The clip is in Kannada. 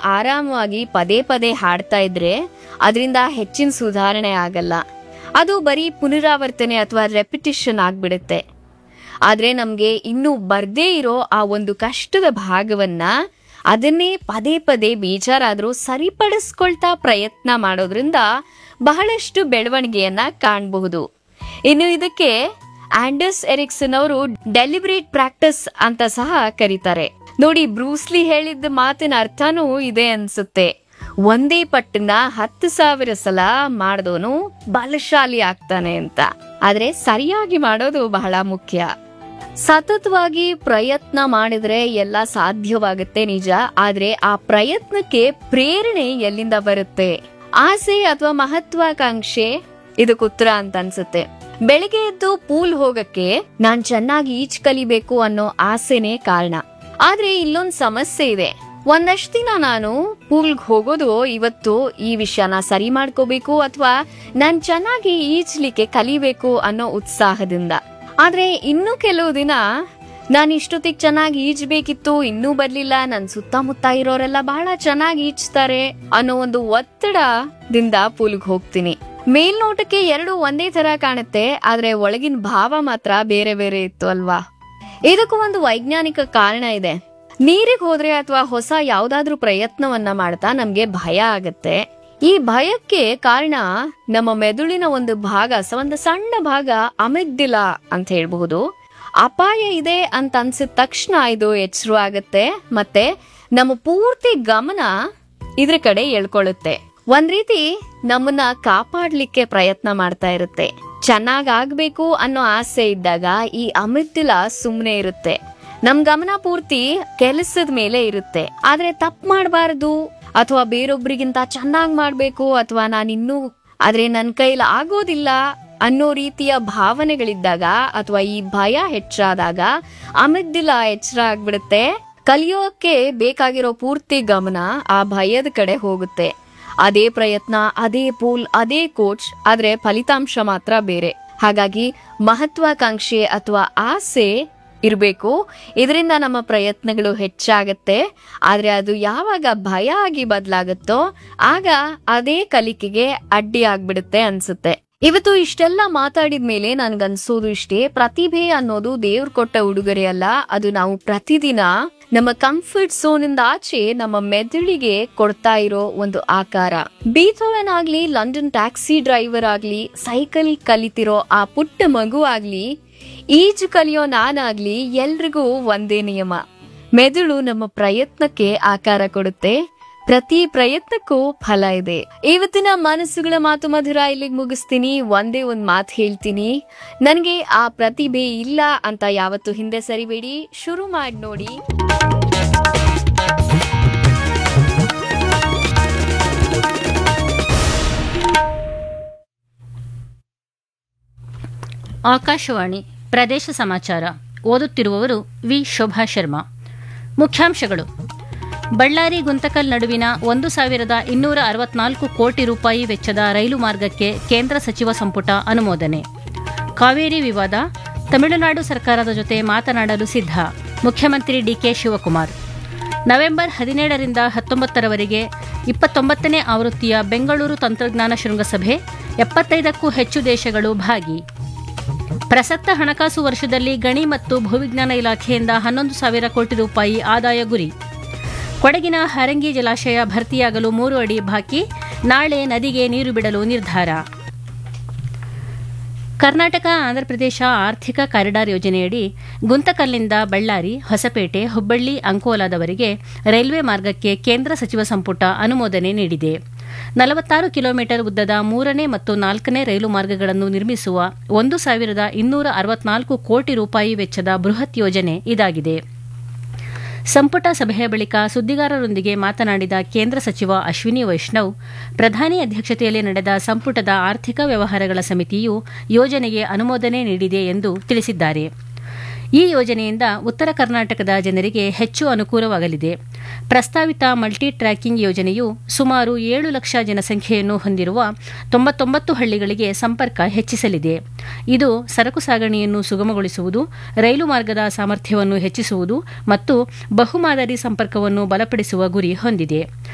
ಆರಾಮವಾಗಿ ಪದೇ ಪದೇ ಹಾಡ್ತಾ ಇದ್ರೆ ಅದರಿಂದ ಹೆಚ್ಚಿನ ಸುಧಾರಣೆ ಆಗಲ್ಲ ಅದು ಬರೀ ಪುನರಾವರ್ತನೆ ಅಥವಾ ರೆಪಿಟಿಷನ್ ಆಗ್ಬಿಡುತ್ತೆ ಆದ್ರೆ ನಮ್ಗೆ ಇನ್ನೂ ಬರ್ದೇ ಇರೋ ಆ ಒಂದು ಕಷ್ಟದ ಭಾಗವನ್ನ ಅದನ್ನೇ ಪದೇ ಪದೇ ಬೇಜಾರಾದ್ರೂ ಸರಿಪಡಿಸ್ಕೊಳ್ತಾ ಪ್ರಯತ್ನ ಮಾಡೋದ್ರಿಂದ ಬಹಳಷ್ಟು ಬೆಳವಣಿಗೆಯನ್ನ ಕಾಣಬಹುದು ಇನ್ನು ಇದಕ್ಕೆ ಆಂಡರ್ಸ್ ಎರಿಕ್ಸನ್ ಅವರು ಡೆಲಿಬ್ರೇಟ್ ಪ್ರಾಕ್ಟಿಸ್ ಅಂತ ಸಹ ಕರೀತಾರೆ ನೋಡಿ ಬ್ರೂಸ್ಲಿ ಹೇಳಿದ್ದ ಮಾತಿನ ಅರ್ಥನೂ ಇದೆ ಅನ್ಸುತ್ತೆ ಒಂದೇ ಪಟ್ಟನ್ನ ಹತ್ತು ಸಾವಿರ ಸಲ ಮಾಡಿದವನು ಬಲಶಾಲಿ ಆಗ್ತಾನೆ ಅಂತ ಆದ್ರೆ ಸರಿಯಾಗಿ ಮಾಡೋದು ಬಹಳ ಮುಖ್ಯ ಸತತವಾಗಿ ಪ್ರಯತ್ನ ಮಾಡಿದ್ರೆ ಎಲ್ಲ ಸಾಧ್ಯವಾಗುತ್ತೆ ನಿಜ ಆದ್ರೆ ಆ ಪ್ರಯತ್ನಕ್ಕೆ ಪ್ರೇರಣೆ ಎಲ್ಲಿಂದ ಬರುತ್ತೆ ಆಸೆ ಅಥವಾ ಮಹತ್ವಾಕಾಂಕ್ಷೆ ಇದಕ್ಕೆ ಉತ್ತರ ಅಂತ ಅನ್ಸುತ್ತೆ ಬೆಳಿಗ್ಗೆ ಎದ್ದು ಪೂಲ್ ಹೋಗಕ್ಕೆ ನಾನ್ ಚೆನ್ನಾಗಿ ಈಜ್ ಕಲಿಬೇಕು ಅನ್ನೋ ಆಸೆನೇ ಕಾರಣ ಆದ್ರೆ ಇಲ್ಲೊಂದ್ ಸಮಸ್ಯೆ ಇದೆ ಒಂದಷ್ಟು ದಿನ ನಾನು ಪೂಲ್ಗ್ ಹೋಗೋದು ಇವತ್ತು ಈ ವಿಷಯನ ಸರಿ ಮಾಡ್ಕೋಬೇಕು ಅಥವಾ ನಾನ್ ಚೆನ್ನಾಗಿ ಈಜ್ಲಿಕ್ಕೆ ಕಲಿಬೇಕು ಅನ್ನೋ ಉತ್ಸಾಹದಿಂದ ಆದ್ರೆ ಇನ್ನು ಕೆಲವು ದಿನ ನಾನು ಇಷ್ಟೊತ್ತಿಗೆ ಚೆನ್ನಾಗಿ ಈಜ್ಬೇಕಿತ್ತು ಇನ್ನೂ ಬರ್ಲಿಲ್ಲ ನನ್ ಸುತ್ತಮುತ್ತ ಇರೋರೆಲ್ಲ ಬಹಳ ಚೆನ್ನಾಗಿ ಈಜ್ತಾರೆ ಅನ್ನೋ ಒಂದು ಒತ್ತಡದಿಂದ ಪೂಲ್ಗ್ ಹೋಗ್ತೀನಿ ಮೇಲ್ನೋಟಕ್ಕೆ ಎರಡು ಒಂದೇ ತರ ಕಾಣುತ್ತೆ ಆದ್ರೆ ಒಳಗಿನ ಭಾವ ಮಾತ್ರ ಬೇರೆ ಬೇರೆ ಇತ್ತು ಅಲ್ವಾ ಇದಕ್ಕೂ ಒಂದು ವೈಜ್ಞಾನಿಕ ಕಾರಣ ಇದೆ ನೀರಿಗೆ ಹೋದ್ರೆ ಅಥವಾ ಹೊಸ ಯಾವ್ದಾದ್ರೂ ಪ್ರಯತ್ನವನ್ನ ಮಾಡ್ತಾ ನಮ್ಗೆ ಭಯ ಆಗತ್ತೆ ಈ ಭಯಕ್ಕೆ ಕಾರಣ ನಮ್ಮ ಮೆದುಳಿನ ಒಂದು ಭಾಗ ಸ- ಒಂದು ಸಣ್ಣ ಭಾಗ ಅಮಿಗ್ಡಿಲ ಅಂತ ಹೇಳ್ಬಹುದು ಅಪಾಯ ಇದೆ ಅಂತ ಅನ್ಸಿದ ತಕ್ಷಣ ಇದು ಎಚ್ಚರ ಆಗತ್ತೆ ಮತ್ತೆ ನಮ್ಮ ಪೂರ್ತಿ ಗಮನ ಇದ್ರ ಕಡೆ ಎಳ್ಕೊಳ್ಳುತ್ತೆ ಒಂದ್ ರೀತಿ ನಮ್ಮನ್ನ ಕಾಪಾಡ್ಲಿಕ್ಕೆ ಪ್ರಯತ್ನ ಮಾಡ್ತಾ ಇರುತ್ತೆ ಚೆನ್ನಾಗ್ ಆಗ್ಬೇಕು ಅನ್ನೋ ಆಸೆ ಇದ್ದಾಗ ಈ ಅಮಿಗ್ಡಿಲ ಸುಮ್ನೆ ಇರುತ್ತೆ ನಮ್ ಗಮನ ಪೂರ್ತಿ ಕೆಲಸದ ಮೇಲೆ ಇರುತ್ತೆ ಆದ್ರೆ ತಪ್ಪು ಮಾಡಬಾರದು ಅಥವಾ ಬೇರೊಬ್ರಿಗಿಂತ ಚೆನ್ನಾಗ್ ಮಾಡ್ಬೇಕು ಅಥವಾ ನಾನು ಇನ್ನೂ ಆದ್ರೆ ನನ್ ಕೈಲಿ ಆಗೋದಿಲ್ಲ ಅನ್ನೋ ರೀತಿಯ ಭಾವನೆಗಳಿದ್ದಾಗ ಅಥವಾ ಈ ಭಯ ಹೆಚ್ಚಾದಾಗ ಅಮಿಗ್ಡಿಲ ಎಚ್ಚರ ಆಗ್ಬಿಡುತ್ತೆ ಕಲಿಯೋಕೆ ಬೇಕಾಗಿರೋ ಪೂರ್ತಿ ಗಮನ ಆ ಭಯದ ಕಡೆ ಹೋಗುತ್ತೆ ಅದೇ ಪ್ರಯತ್ನ ಅದೇ ಪೂಲ್ ಅದೇ ಕೋಚ್ ಆದ್ರೆ ಫಲಿತಾಂಶ ಮಾತ್ರ ಬೇರೆ ಹಾಗಾಗಿ ಮಹತ್ವಾಕಾಂಕ್ಷೆ ಅಥವಾ ಆಸೆ ಇರಬೇಕು ಇದರಿಂದ ನಮ್ಮ ಪ್ರಯತ್ನಗಳು ಹೆಚ್ಚಾಗತ್ತೆ ಆದ್ರೆ ಅದು ಯಾವಾಗ ಭಯ ಆಗಿ ಬದಲಾಗುತ್ತೋ ಆಗ ಅದೇ ಕಲಿಕೆಗೆ ಅಡ್ಡಿ ಆಗ್ಬಿಡುತ್ತೆ ಅನ್ಸುತ್ತೆ ಇವತ್ತು ಇಷ್ಟೆಲ್ಲ ಮಾತಾಡಿದ ಮೇಲೆ ನನ್ಗನ್ಸೋದು ಇಷ್ಟೇ ಪ್ರತಿಭೆ ಅನ್ನೋದು ದೇವ್ರು ಕೊಟ್ಟ ಉಡುಗೊರೆ ಅಲ್ಲ ಅದು ನಾವು ಪ್ರತಿದಿನ ನಮ್ಮ ಕಂಫರ್ಟ್ ಝೋನ್ ಇಂದ ಆಚೆ ನಮ್ಮ ಮೆದುಳಿಗೆ ಕೊಡ್ತಾ ಇರೋ ಒಂದು ಆಕಾರ ಬೀಥೋವೆನ್ ಆಗ್ಲಿ ಲಂಡನ್ ಟ್ಯಾಕ್ಸಿ ಡ್ರೈವರ್ ಆಗ್ಲಿ ಸೈಕಲ್ ಕಲಿತಿರೋ ಆ ಪುಟ್ಟ ಮಗು ಆಗ್ಲಿ ಈಜು ಕಲಿಯೋ ನಾನಾಗ್ಲಿ ಎಲ್ರಿಗೂ ಒಂದೇ ನಿಯಮ ಮೆದುಳು ನಮ್ಮ ಪ್ರಯತ್ನಕ್ಕೆ ಆಕಾರ ಕೊಡುತ್ತೆ ಪ್ರತಿ ಪ್ರಯತ್ನಕ್ಕೂ ಫಲ ಇದೆ ಇವತ್ತಿನ ಮನಸ್ಸುಗಳ ಮಾತು ಮಧುರ ಇಲ್ಲಿಗೆ ಮುಗಿಸ್ತೀನಿ ಒಂದೇ ಒಂದ್ ಮಾತು ಹೇಳ್ತೀನಿ ನನಗೆ ಆ ಪ್ರತಿಭೆ ಇಲ್ಲ ಅಂತ ಯಾವತ್ತು ಹಿಂದೆ ಸರಿಬೇಡಿ ಶುರು ಮಾಡಿ ನೋಡಿ ಆಕಾಶವಾಣಿ ಪ್ರದೇಶ ಸಮಾಚಾರ ಓದುತ್ತಿರುವವರು ವಿ ಶೋಭಾ ಶರ್ಮಾ ಮುಖ್ಯಾಂಶಗಳು ಬಳ್ಳಾರಿ ಗುಂತಕಲ್ ನಡುವಿನ ಒಂದು ಸಾವಿರದ ಇನ್ನೂರ ಅರವತ್ನಾಲ್ಕು ಕೋಟಿ ರೂಪಾಯಿ ವೆಚ್ಚದ ರೈಲು ಮಾರ್ಗಕ್ಕೆ ಕೇಂದ್ರ ಸಚಿವ ಸಂಪುಟ ಅನುಮೋದನೆ ಕಾವೇರಿ ವಿವಾದ ತಮಿಳುನಾಡು ಸರ್ಕಾರದ ಜೊತೆ ಮಾತನಾಡಲು ಸಿದ್ಧ ಮುಖ್ಯಮಂತ್ರಿ ಡಿಕೆ ಶಿವಕುಮಾರ್ ನವೆಂಬರ್ ಹದಿನೇಳರಿಂದ ಹತ್ತೊಂಬತ್ತರವರೆಗೆ ಇಪ್ಪತ್ತೊಂಬತ್ತನೇ ಆವೃತ್ತಿಯ ಬೆಂಗಳೂರು ತಂತ್ರಜ್ಞಾನ ಶೃಂಗಸಭೆ ಎಪ್ಪತ್ತೈದಕ್ಕೂ ಹೆಚ್ಚು ದೇಶಗಳು ಭಾಗಿ ಪ್ರಸಕ್ತ ಹಣಕಾಸು ವರ್ಷದಲ್ಲಿ ಗಣಿ ಮತ್ತು ಭೂವಿಜ್ಞಾನ ಇಲಾಖೆಯಿಂದ ಹನ್ನೊಂದು ಸಾವಿರ ಕೋಟಿ ರೂಪಾಯಿ ಆದಾಯ ಗುರಿ ಕೊಡಗಿನ ಹರಂಗಿ ಜಲಾಶಯ ಭರ್ತಿಯಾಗಲು ಮೂರು ಅಡಿ ಬಾಕಿ ನಾಳೆ ನದಿಗೆ ನೀರು ಬಿಡಲು ನಿರ್ಧಾರ ಕರ್ನಾಟಕ ಆಂಧ್ರಪ್ರದೇಶ ಆರ್ಥಿಕ ಕಾರಿಡಾರ್ ಯೋಜನೆಯಡಿ ಗುಂತಕಲ್ನಿಂದ ಬಳ್ಳಾರಿ ಹೊಸಪೇಟೆ ಹುಬ್ಬಳ್ಳಿ ಅಂಕೋಲಾದವರೆಗೆ ರೈಲ್ವೆ ಮಾರ್ಗಕ್ಕೆ ಕೇಂದ್ರ ಸಚಿವ ಸಂಪುಟ ಅನುಮೋದನೆ ನೀಡಿದೆ ನಲವತ್ತಾರು ಕಿಲೋಮೀಟರ್ ಉದ್ದದ ಮೂರನೇ ಮತ್ತು ನಾಲ್ಕನೇ ರೈಲು ಮಾರ್ಗಗಳನ್ನು ನಿರ್ಮಿಸುವ ಒಂದು ಸಾವಿರದ ಇನ್ನೂರ ಅರವತ್ನಾಲ್ಕು ಕೋಟಿ ರೂಪಾಯಿ ವೆಚ್ಚದ ಬೃಹತ್ ಯೋಜನೆ ಇದಾಗಿದೆ ಸಂಪುಟ ಸಭೆಯ ಬಳಿಕ ಸುದ್ದಿಗಾರರೊಂದಿಗೆ ಮಾತನಾಡಿದ ಕೇಂದ್ರ ಸಚಿವ ಅಶ್ವಿನಿ ವೈಷ್ಣವ್ ಪ್ರಧಾನಿ ಅಧ್ಯಕ್ಷತೆಯಲ್ಲಿ ನಡೆದ ಸಂಪುಟದ ಆರ್ಥಿಕ ವ್ಯವಹಾರಗಳ ಸಮಿತಿಯು ಯೋಜನೆಗೆ ಅನುಮೋದನೆ ನೀಡಿದೆ ಎಂದು ತಿಳಿಸಿದ್ದಾರೆ ಈ ಯೋಜನೆಯಿಂದ ಉತ್ತರ ಕರ್ನಾಟಕದ ಜನರಿಗೆ ಹೆಚ್ಚು ಅನುಕೂಲವಾಗಲಿದೆ ಪ್ರಸ್ತಾವಿತ ಮಲ್ಟಿ ಟ್ರ್ಯಾಕಿಂಗ್ ಯೋಜನೆಯು ಸುಮಾರು ಏಳು ಲಕ್ಷ ಜನಸಂಖ್ಯೆಯನ್ನು ಹೊಂದಿರುವ ತೊಂಬತ್ತೊಂಬತ್ತು ಹಳ್ಳಿಗಳಿಗೆ ಸಂಪರ್ಕ ಹೆಚ್ಚಿಸಲಿದೆ ಇದು ಸರಕು ಸಾಗಣೆಯನ್ನು ಸುಗಮಗೊಳಿಸುವುದು ರೈಲು ಮಾರ್ಗದ ಸಾಮರ್ಥ್ಯವನ್ನು ಹೆಚ್ಚಿಸುವುದು ಮತ್ತು ಬಹುಮಾದರಿ ಸಂಪರ್ಕವನ್ನು ಬಲಪಡಿಸುವ ಗುರಿ ಹೊಂದಿದೆ